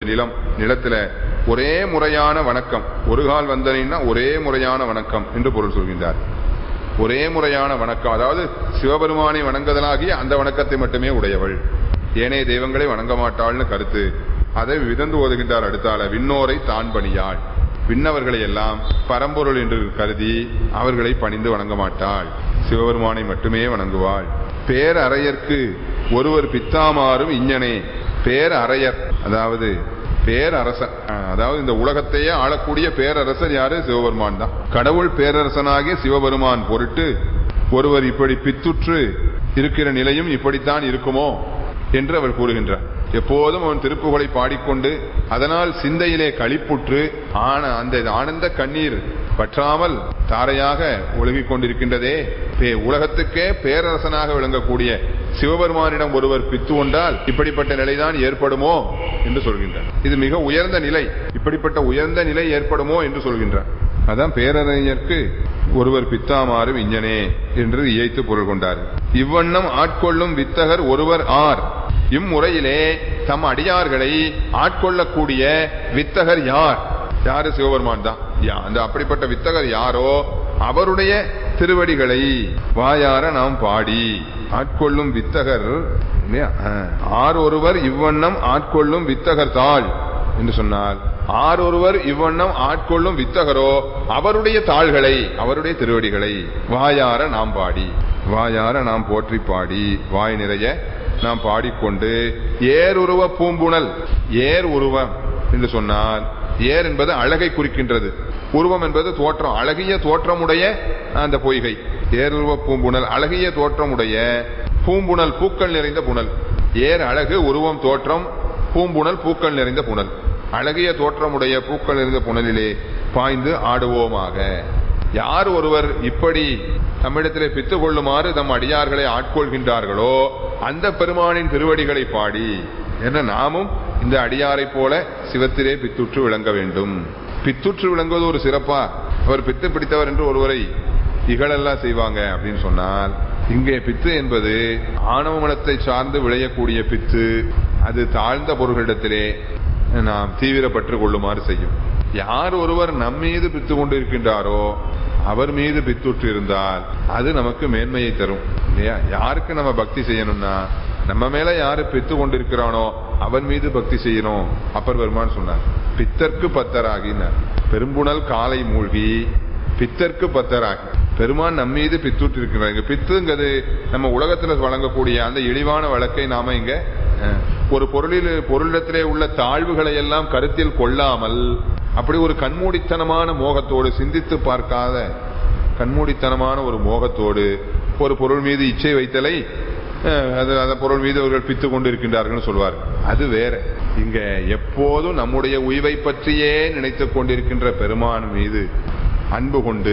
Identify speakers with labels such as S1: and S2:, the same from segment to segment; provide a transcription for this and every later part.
S1: நிலம் நிலத்துல ஒரே முறையான வணக்கம் ஒரு கால் வந்தனைன்னா ஒரே முறையான வணக்கம் என்று பொருள் சொல்கின்றார் ஒரே முறையான வணக்கம் அதாவது சிவபெருமானை வணங்குதலாகிய அந்த வணக்கத்தை மட்டுமே உடையவள் ஏனைய தெய்வங்களை வணங்க மாட்டாள்னு கருத்து அதை விதந்து ஓதுகின்றார் அடுத்தால விண்ணோரை தான் பணியாள் விண்ணவர்களை எல்லாம் பரம்பொருள் என்று கருதி அவர்களை பணிந்து வணங்க மாட்டாள் சிவபெருமானை மட்டுமே வணங்குவாள் பேரறையர்க்கு ஒருவர் பித்தாமாறும் இஞ்ஞனே பேரறையர் அதாவது பேரரசன் அஹ், அதாவது இந்த உலகத்தையே ஆளக்கூடிய பேரரசர் யாரு சிவபெருமான் தான் கடவுள் பேரரசனாகிய சிவபெருமான் பொருட்டு ஒருவர் இப்படி பித்துற்று இருக்கிற நிலையும் இப்படித்தான் இருக்குமோ என்று அவர் கூறுகின்றார் எப்போதும் அவன் திருப்புகழை பாடிக்கொண்டு அதனால் சிந்தையிலே களிப்புற்று ஆன அந்த ஆனந்த கண்ணீர் பற்றாமல் தாரையாக ஒழுகிக் கொண்டிருக்கின்றதே பே- உலகத்துக்கே பேரரசனாக விளங்கக்கூடிய சிவபெருமானிடம் ஒருவர் பித்து கொண்டால் இப்படிப்பட்ட நிலைதான் ஏற்படுமோ என்று சொல்கின்றார் இது மிக உயர்ந்த நிலை இப்படிப்பட்ட உயர்ந்த நிலை ஏற்படுமோ என்று சொல்கின்றார் அதான் பேரறிஞர்க்கு ஒருவர் பித்தாமாறு விஞ்ஞனே என்று இயைத்து பொருள் கொண்டார் இவ்வண்ணம் ஆட்கொள்ளும் வித்தகர் ஒருவர் ஆர் இம்முறையிலே தம் அடியார்களை ஆட்கொள்ளக்கூடிய வித்தகர் யார் யாரு சிவபெருமான் தான் யா- அந்த அப்படிப்பட்ட வித்தகர் யாரோ அவருடைய திருவடிகளை வாயார நாம் பாடி ஆட்கொள்ளும் வித்தகர் இல்லையா? ஆ. ஆர் ஒருவர் இவ்வண்ணம் ஆட்கொள்ளும் வித்தகர் தாள் என்று சொன்னால் ஆர் ஒருவர் இவ்வண்ணம் ஆட்கொள்ளும் வித்தகரோ அவருடைய தாள்களை அவருடைய திருவடிகளை வாயார நாம் பாடி வாயார நாம் போற்றி பாடி வாய் நிறைய நாம் பாடிக்கொண்டு ஏர் உருவ பூம்புணல் ஏர் உருவம் என்று சொன்னால் ஏர் என்பது அழகை குறிக்கின்றது உருவம் என்பது தோற்றம் அழகிய தோற்றமுடைய அந்த பொய்கை ஏர் உருவ பூம்புணல் அழகிய தோற்றமுடைய பூம்புணல் பூக்கள் நிறைந்த புனல் ஏர் அழகு உருவம் தோற்றம் பூம்புணல் பூக்கள் நிறைந்த புனல் அழகிய தோற்றமுடைய பூக்கள் நிறைந்த புனலிலே பாய்ந்து ஆடுவோமாக யார் ஒருவர் இப்படி நம்மிடத்திலே பித்து கொள்ளுமாறு தம் அடியார்களை ஆட்கொள்கின்றார்களோ அந்த பெருமானின் திருவடிகளை பாடி என நாமும் இந்த அடியாரைப் போல சிவத்திலே பித்துற்று விளங்க வேண்டும் பித்துற்று விளங்குவது ஒரு சிறப்பா அவர் பித்து பிடித்தவர் என்று ஒருவரை இகழெல்லாம் செய்வாங்க அப்படின்னு சொன்னால் இங்கே பித்து என்பது ஆணவ மனத்தை சார்ந்து விளையக்கூடிய பித்து அது தாழ்ந்த பொருள்களிடத்திலே நாம் தீவிரப்பற்று கொள்ளுமாறு செய்யும் யார் ஒருவர் நம் மீது பித்து கொண்டு இருக்கின்றாரோ அவர் மீது பித்துற்று இருந்தால் அது நமக்கு மேன்மையை தரும் இல்லையா யாருக்கு நம்ம பக்தி செய்யணும்னா நம்ம மேல யாரு பித்து கொண்டிருக்கிறானோ அவன் மீது பக்தி செய்யணும் அப்பர் பெருமான் சொன்னார் பித்தர்க்கு பத்தராகினார் பெரும்புணல் காலை மூழ்கி பித்தர்க்கு பத்தராகி பெருமான் நம் மீது பித்துட்டு இருக்கிறார் இங்க பித்துங்கிறது நம்ம உலகத்துல வழங்கக்கூடிய அந்த இழிவான வழக்கை நாம இங்க அஹ், ஒரு பொருளில் பொருளிடத்திலே உள்ள தாழ்வுகளை எல்லாம் கருத்தில் கொள்ளாமல் அப்படி ஒரு கண்மூடித்தனமான மோகத்தோடு சிந்தித்து பார்க்காத கண்மூடித்தனமான ஒரு மோகத்தோடு ஒரு பொருள் மீது இச்சை வைத்தலை அஹ், அது அந்த பொருள் மீது அவர்கள் பித்து கொண்டு இருக்கின்றார்கள் சொல்வார் அது வேற இங்க எப்போதும் நம்முடைய உய்வை பற்றியே நினைத்துக் கொண்டிருக்கின்ற பெருமான் மீது அன்பு கொண்டு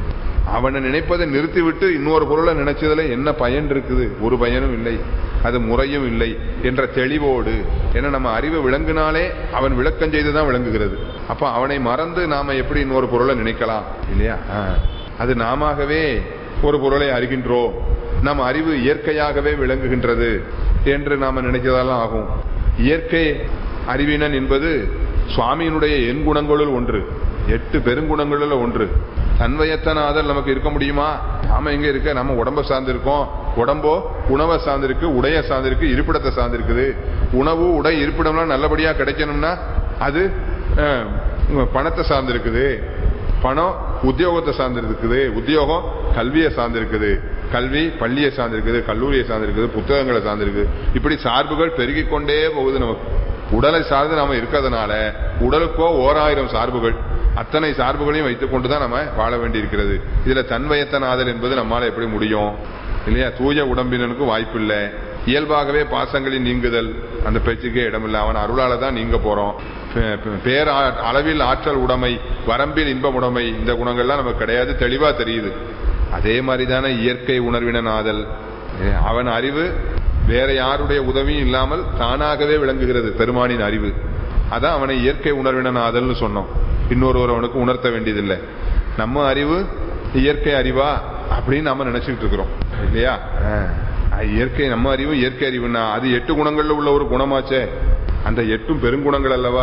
S1: அவனை நினைப்பதை நிறுத்திவிட்டு இன்னொரு பொருளை நினைச்சதுல என்ன பயன் இருக்குது ஒரு பயனும் இல்லை அது முறையும் இல்லை என்ற தெளிவோடு ஏன்னா நம்ம அறிவு விளங்குனாலே அவன் விளக்கம் செய்துதான் விளங்குகிறது அப்ப அவனை மறந்து நாம எப்படி இன்னொரு பொருளை நினைக்கலாம் இல்லையா ஆ. அது நாமவே ஒரு பொருளை அறிகின்றோம் நம் அறிவு இயற்கையாகவே விளங்குகின்றது என்று நாம நினைச்சதெல்லாம் ஆகும் இயற்கை அறிவினன் என்பது சுவாமியினுடைய எண் குணங்களுள் ஒன்று எட்டு பெருங்குணங்களுள் ஒன்று தன்வயத்தனாதல் நமக்கு இருக்க முடியுமா நாம எங்க இருக்க நம்ம உடம்ப சார்ந்திருக்கோம் உடம்போ உணவை சார்ந்திருக்கு உடைய சார்ந்திருக்கு இருப்பிடத்தை சார்ந்திருக்குது உணவு உடை இருப்பிடம்லாம் நல்லபடியா கிடைக்கணும்னா அது அஹ், பணத்தை சார்ந்திருக்குது பணம் உத்தியோகத்தை சார்ந்திருக்குது உத்தியோகம் கல்வியை சார்ந்திருக்குது கல்வி பள்ளியை சார்ந்திருக்குது கல்லூரியை சார்ந்திருக்குது புத்தகங்களை சார்ந்திருக்குது இப்படி சார்புகள் பெருகிக் கொண்டே போகுது நமக்கு உடலை சார்ந்து நாம இருக்கிறதுனால உடலுக்கோ ஓராயிரம் சார்புகள் அத்தனை சார்புகளையும் வைத்துக் கொண்டுதான் நம்ம வாழ வேண்டியிருக்கிறது இதுல தன்வயத்தனாதல் என்பது நம்மால எப்படி முடியும் இல்லையா தூய உடம்பினனுக்கு வாய்ப்பில்லை இயல்பாகவே பாசங்களின் நீங்குதல் அந்த பேச்சுக்கே இடமில்லை அவன் அருளால தான் நீங்க போறோம் பே- பே- பேர் ஆ- அளவில் ஆற்றல் உடைமை வரம்பில் இன்பம் உடைமை இந்த குணங்கள்லாம் நமக்கு கிடையாது தெளிவா தெரியுது அதே மாதிரி தானே இயற்கை உணர்வினன் ஆதல் ஏ, அவன் அறிவு வேற யாருடைய உதவியும் இல்லாமல் தானாகவே விளங்குகிறது பெருமானின் அறிவு அதான் அவனை இயற்கை உணர்வினன் ஆதல்னு சொன்னோம் இன்னொருவர் அவனுக்கு உணர்த்த வேண்டியதில்லை நம்ம அறிவு இயற்கை அறிவா அப்படின்னு நாம நினைச்சுக்கிட்டு இருக்கிறோம் இல்லையா ஆ, இயற்கை நம்ம அறிவு இயற்கை அறிவுன்னா அது எட்டு குணங்கள்ல உள்ள ஒரு குணமாச்சே அந்த எட்டும் பெருங்குணங்கள் அல்லவா